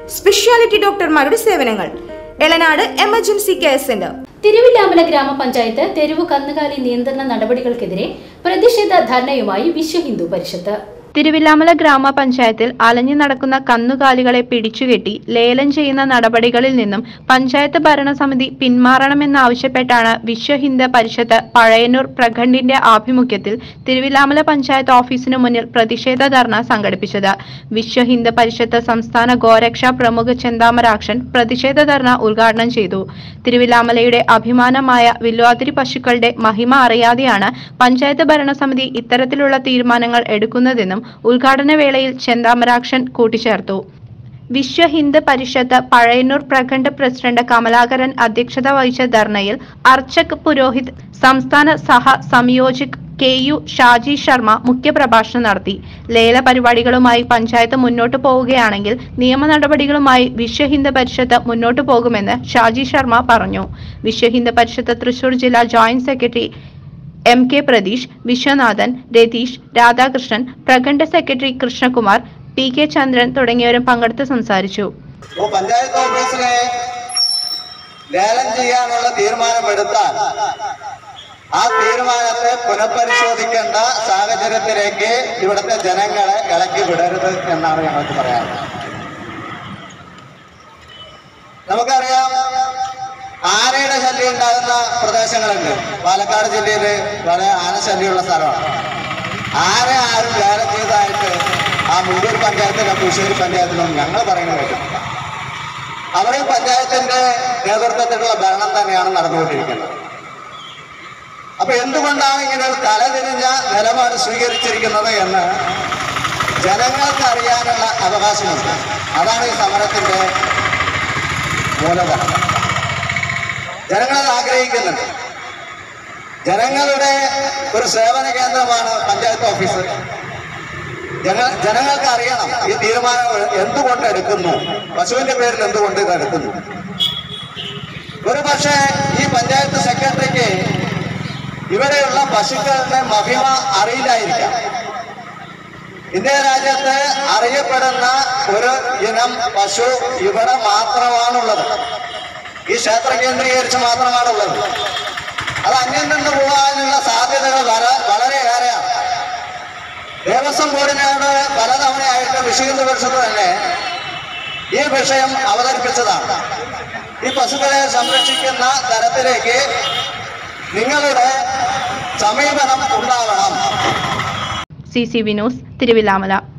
speciality ഡോക്ടർമാരുടെ സേവനങ്ങൾ Elanad emergency care centre Thiruvilwamala ഗ്രാമപഞ്ചായത്ത് തെരുവു കന്നുകാലി നിയന്ത്രണ നടപടികൾക്കെതിരെ പ്രതിഷേധ ധർണയുമായി വിശ്വ ഹിന്ദു പരിഷത്ത് തിരുവില്ലാമല ഗ്രാമപഞ്ചായത്തിൽ അലഞ്ഞു നടക്കുന്ന കന്നുകാലികളെ പിടിച്ചുകെട്ടി ലേലം ചെയ്യുന്ന നടപടികളിൽ നിന്നും പഞ്ചായത്ത് ഭരണസമിതി പിന്മാറണമെന്നാവശ്യപ്പെട്ടാണ് വിശ്വ ഹിന്ദു പരിഷത്ത് പഴയന്നൂർ പ്രഖണ്ഡിന്റെ ആഭിമുഖ്യത്തിൽ തിരുവില്ലാമല പഞ്ചായത്ത് ഓഫീസിനു മുന്നിൽ പ്രതിഷേധ ധർണ സംഘടിപ്പിച്ചത് വിശ്വ ഹിന്ദു പരിഷത്ത് സംസ്ഥാന ഗോരക്ഷാ പ്രമുഖ ചെന്താമരാക്ഷൻ പ്രതിഷേധ ധർണ ഉദ്ഘാടനം ചെയ്തു തിരുവില്ലാമലയുടെ അഭിമാനമായ വില്വാതിരി പശുക്കളുടെ മഹിമ അറിയാതെയാണ് പഞ്ചായത്ത് ഭരണസമിതി ഇത്തരത്തിലുള്ള തീരുമാനങ്ങൾ എടുക്കുന്നതെന്നും ഉദ്ഘാടന വേളയിൽ ചെന്താമരാക്ഷൻ കൂട്ടിച്ചേർത്തു വിശ്വ ഹിന്ദു പരിഷത്ത് പഴയന്നൂർ പ്രഖണ്ഡ് പ്രസിഡന്റ് കമലാകരൻ അധ്യക്ഷത വഹിച്ച ധർണയിൽ അർച്ചക് പുരോഹിത് സംസ്ഥാന സഹ സംയോജക് കെ യു ഷാജി ശർമ്മ മുഖ്യപ്രഭാഷണം നടത്തി ലേല പരിപാടികളുമായി പഞ്ചായത്ത് മുന്നോട്ടു പോവുകയാണെങ്കിൽ നിയമ നടപടികളുമായി വിശ്വ ഹിന്ദു പരിഷത്ത് മുന്നോട്ടു പോകുമെന്ന് ഷാജി ശർമ്മ പറഞ്ഞു വിശ്വ ഹിന്ദു പരിഷത്ത് തൃശൂർ ജില്ലാ joint secretary M K Pratheesh Viswanathan Ratheesh Radhakrishnan Prakhand secretary Krishnakumar P K Chandran തുടങ്ങിയവരും പങ്കെടുത്ത് സംസാരിച്ചു അപ്പോ പഞ്ചായത്ത് ഓഫീസിനെ ലേലം ചെയ്യാനുള്ള തീരുമാനമെടുത്താൽ ആ തീരുമാനത്തെ പുനഃപരിശോധിക്കേണ്ട സാഹചര്യത്തിലേക്ക് ഇവിടുത്തെ ജനങ്ങളെ ഇളക്കി വിടരുത് എന്നാണ് ഞങ്ങൾക്ക് പറയാനുള്ളത് നമുക്കറിയാം ആനയുടെ ശല്യം ഉണ്ടാകുന്ന പ്രദേശങ്ങളുണ്ട് പാലക്കാട് ജില്ലയിൽ വളരെ ആനശല്യമുള്ള സ്ഥലമാണ് ആന ആരും ലേലം ചെയ്തതായിട്ട് ആ മുണ്ടൂർ പഞ്ചായത്തിലോ കുശ്ശേരി പഞ്ചായത്തിലോ ഞങ്ങൾ പറയുന്നത് കേട്ടിട്ടില്ല അവിടെ പഞ്ചായത്തിന്റെ നേതൃത്വത്തിലുള്ള ഭരണം തന്നെയാണ് നടന്നുകൊണ്ടിരിക്കുന്നത് അപ്പൊ എന്തുകൊണ്ടാണ് ഇങ്ങനെ ഒരു തലതിരിഞ്ഞ നിലപാട് സ്വീകരിച്ചിരിക്കുന്നത് എന്ന് ജനങ്ങൾക്ക് അറിയാനുള്ള അവകാശമുണ്ട് അതാണ് ഈ സമരത്തിന്റെ മൂലധനം ജനങ്ങളത് ആഗ്രഹിക്കുന്നുണ്ട് ജനങ്ങളുടെ ഒരു സേവന കേന്ദ്രമാണ് പഞ്ചായത്ത് ഓഫീസ് ജന ജനങ്ങൾക്ക് അറിയണം ഈ തീരുമാനം എന്തുകൊണ്ട് എടുക്കുന്നു പശുവിന്റെ പേരിൽ എന്തുകൊണ്ട് ഇത് എടുക്കുന്നു ഒരു പക്ഷേ ഈ പഞ്ചായത്ത് സെക്രട്ടറിക്ക് ഇവിടെയുള്ള പശുക്കളുടെ മഹിമ അറിയില്ലായിരിക്കാം ഇന്ത്യ രാജ്യത്ത് അറിയപ്പെടുന്ന ഒരു ഇനം പശു ഇവിടെ മാത്രമാണുള്ളത് ഈ ക്ഷേത്രം കേന്ദ്രീകരിച്ച് മാത്രമാണുള്ളത് അത് അന്യം നിന്ന് പോകാനുള്ള സാധ്യതകൾ വള- വളരെയേറെയാണ് ദേവസ്വം ബോർഡിനോട് പലതവണയായിട്ട് വിഷയന്ത പരിഷത്ത് തന്നെ ഈ വിഷയം അവതരിപ്പിച്ചതാണ് ഈ പശുക്കളെ സംരക്ഷിക്കുന്ന തരത്തിലേക്ക് നിങ്ങളുടെ സമീപനം ഉണ്ടാവണം C C V news Thiruvilwamala